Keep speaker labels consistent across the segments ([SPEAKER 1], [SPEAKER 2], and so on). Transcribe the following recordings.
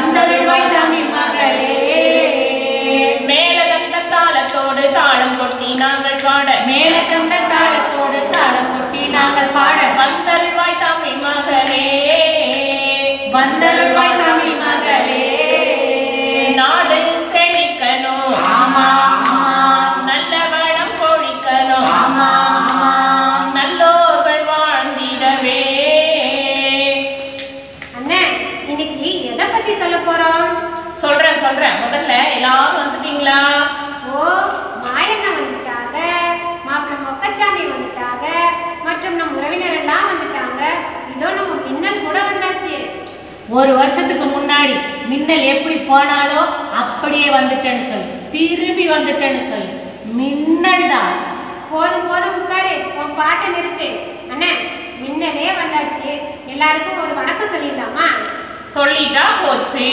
[SPEAKER 1] வந்தருள்வாய் தமிழ் மகளே
[SPEAKER 2] மேலதந்த தாளத்தோடு தாளம் கொட்டி நாங்கள் பாட
[SPEAKER 1] மேல கண்ட தாளத்தோடு தாளம் கொட்டி நாங்கள் பாட
[SPEAKER 2] வந்தருள்வாய் தமிழ் மகளே
[SPEAKER 1] வந்தருள்வாய் தமிழ் மகளே
[SPEAKER 2] நாடு செழிக்கணும்
[SPEAKER 1] ஆமா ஆமா
[SPEAKER 2] நல்ல வளம் கொழிக்கணும்
[SPEAKER 1] ஆமா ஆமா
[SPEAKER 2] நல்லோர்கள் வாழ்ந்திடவே
[SPEAKER 3] அண்ணே இன்னைக்கு எதை பத்தி சொல்ல போறோம்
[SPEAKER 2] சொல்றேன் சொல்றேன் முதல்ல எல்லாரும் வந்துட்டீங்களா
[SPEAKER 3] ஓ மாயண்ணா வந்துட்டாங்க மாப்பிள்ளை மொக்கச்சாமி வந்துட்டாங்க மற்றும் நம் உறவினர் எல்லாம் வந்துட்டாங்க இதோ நம்ம மின்னல் கூட வந்தாச்சு
[SPEAKER 1] ஒரு வருஷத்துக்கு முன்னாடி மின்னல் எப்படி போனாலோ அப்படியே வந்துட்டேன்னு சொல்லு திரும்பி வந்துட்டேன்னு சொல்லு மின்னல் தான்
[SPEAKER 3] போதும் போதும் உட்காரு உன் பாட்டை நிறுத்து அண்ணே மின்னலே வந்தாச்சு எல்லாருக்கும் ஒரு வணக்கம் சொல்லிடலாமா
[SPEAKER 2] சொல்லிட்டா போச்சு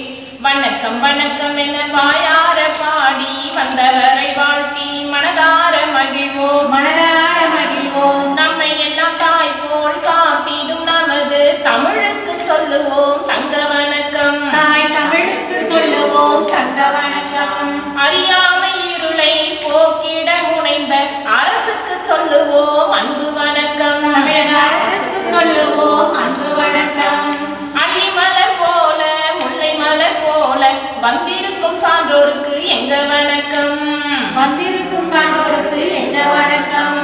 [SPEAKER 2] வணக்கம் வணக்கம் என வாயார பாடி வந்தவரை வாழ்த்தி மனதார மகிழ்வோம்
[SPEAKER 1] மனதார மகிழ்வோம்
[SPEAKER 2] நம்மை எல்லாம் தாய் போல் காத்திடும் நமது தமிழுக்கு சொல்லுவோம் தங்க வணக்கம்
[SPEAKER 1] தாய் தமிழுக்கு சொல்லுவோம் தந்த வணக்கம்
[SPEAKER 2] அறியாமை இருளை போக்கிட முனைந்த அரசுக்கு சொல்லுவோம் அன்பு வணக்கம்
[SPEAKER 1] தமிழக அரசுக்கு சொல்லுவோம் அன்பு வணக்கம்
[SPEAKER 2] அடிமலர் போல முல்லை மலர் போல வந்திருக்கும் சான்றோருக்கு எங்க வணக்கம்
[SPEAKER 1] வந்திருக்கும் சான்றோருக்கு எங்க வணக்கம்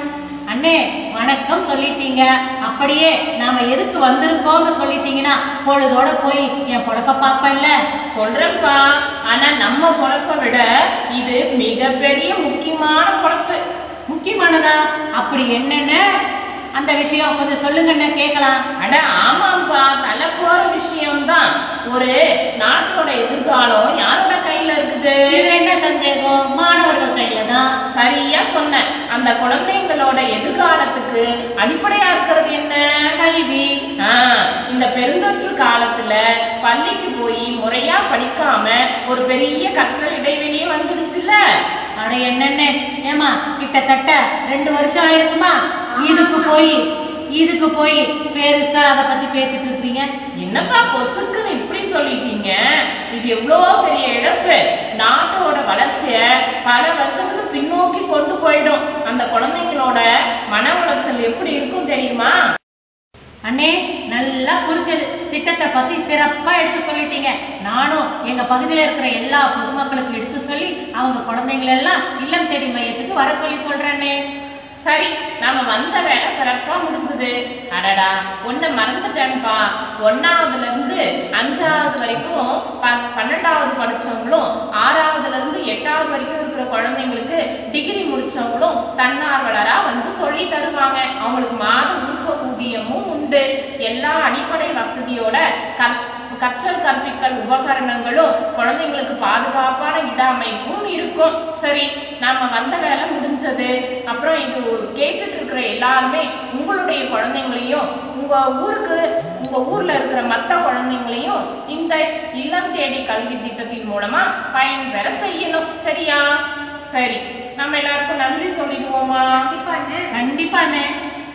[SPEAKER 1] அண்ணே வணக்கம் சொல்லிட்டீங்க அப்படியே நாம எதுக்கு வந்திருக்கோம்னு சொல்லிட்டீங்கன்னா பொழுதோட போய் என் பொழப்ப பாப்பேன்ல
[SPEAKER 2] சொல்றேன்ப்பா ஆனா நம்ம பொழப்பை விட இது மிகப்பெரிய முக்கியமான பொழப்பு
[SPEAKER 1] முக்கியமானதா அப்படி என்னென்ன அந்த விஷயம் கொஞ்சம் சொல்லுங்கண்ணே கேட்கலாம்
[SPEAKER 2] அட ஆமாப்பா தலை போற விஷயம்தான் ஒரு நாட்டோட எதிர்காலம் யாரோட கையில இருக்குது
[SPEAKER 1] இது என்ன சந்தேகம் மாணவர்கள் கையில தான்
[SPEAKER 2] சரியா சொன்ன அந்த குழந்தைங்களோட எதிர்காலத்துக்கு அடிப்படையா இருக்கிறது என்ன
[SPEAKER 1] கல்வி
[SPEAKER 2] ஆ, இந்த பெருந்தொற்று காலத்துல பள்ளிக்கு போய் முறையா படிக்காம ஒரு பெரிய கற்றல் இடைவெளியே வந்துடுச்சுல்ல
[SPEAKER 1] அட என்னென்ன ஏமா கிட்டத்தட்ட ரெண்டு வருஷம் ஆயிருக்குமா இதுக்கு போய் இதுக்கு போய் பெருசா அதை பத்தி பேசிட்டு இருக்கீங்க
[SPEAKER 2] என்னப்பா பொசுக்குன்னு இப்படி சொல்லிட்டீங்க இது எவ்வளோ பெரிய இழப்பு நாட்டோட வளர்ச்சிய பல வருஷத்துக்கு பின்னோக்கி கொண்டு போயிடும் அந்த குழந்தைங்களோட மன உளைச்சல் எப்படி இருக்கும் தெரியுமா
[SPEAKER 1] அண்ணே நல்லா புரிஞ்சது திட்டத்தை பத்தி சிறப்பா எடுத்து சொல்லிட்டீங்க நானும் எங்க பகுதியில இருக்கிற எல்லா பொதுமக்களுக்கும் எடுத்து சொல்லி அவங்க குழந்தைங்களை எல்லாம் இல்லம் தேடி மையத்துக்கு வர சொல்லி சொல்றேன்னே
[SPEAKER 2] சரி நாம வந்த வேலை சிறப்பா முடிஞ்சது அடடா ஒன்ன மறந்துட்டேன்ப்பா ஒன்னாவதுல இருந்து அஞ்சாவது வரைக்கும் ப- பன்னெண்டாவது படிச்சவங்களும் ஆறாவதுல இருந்து எட்டாவது வரைக்கும் இருக்கிற குழந்தைங்களுக்கு டிகிரி முடிச்சவங்களும் தன்னார்வலரா வந்து சொல்லி தருவாங்க அவங்களுக்கு மாத ஊக்க ஊதியமும் உண்டு எல்லா அடிப்படை வசதியோட கற் கற்றல் கற்பித்தல் உபகரணங்களும் குழந்தைங்களுக்கு பாதுகாப்பான இட அமைப்பும் இருக்கும் சரி நாம வந்த வேலை முடிஞ்சது அப்புறம் இது கேட்டுட்டு இருக்கிற எல்லாருமே உங்களுடைய குழந்தைங்களையும் உங்க ஊருக்கு உங்க ஊர்ல இருக்கிற மற்ற குழந்தைங்களையும் இந்த இல்லம் தேடி கல்வி திட்டத்தின் மூலமா பயன்பெற செய்யணும் சரியா சரி நம்ம எல்லாருக்கும் நன்றி சொல்லிடுவோமா
[SPEAKER 3] கண்டிப்பா அண்ணே
[SPEAKER 1] கண்டிப்பா அண்ணே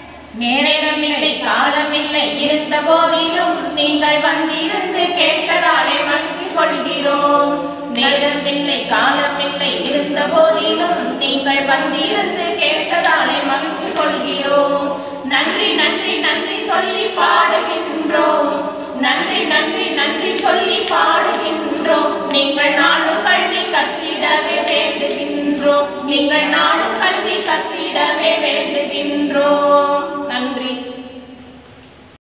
[SPEAKER 1] நேரம்
[SPEAKER 2] நேரமில்லை காலமில்லை இருந்த போதிலும் நீங்கள் வந்திருந்து கேட்டதாலே மகிழ்ச்சி கொள்கிறோம் நேரமில்லை காலமில்லை இருந்த போதிலும் நீங்கள் வந்திருந்து கேட்டதாலே மகிழ்ச்சி கொள்கிறோம் நன்றி நன்றி நன்றி சொல்லி பாடுகின்றோம் நன்றி நன்றி நன்றி சொல்லி பாடுகின்றோம் நீங்கள் நாள்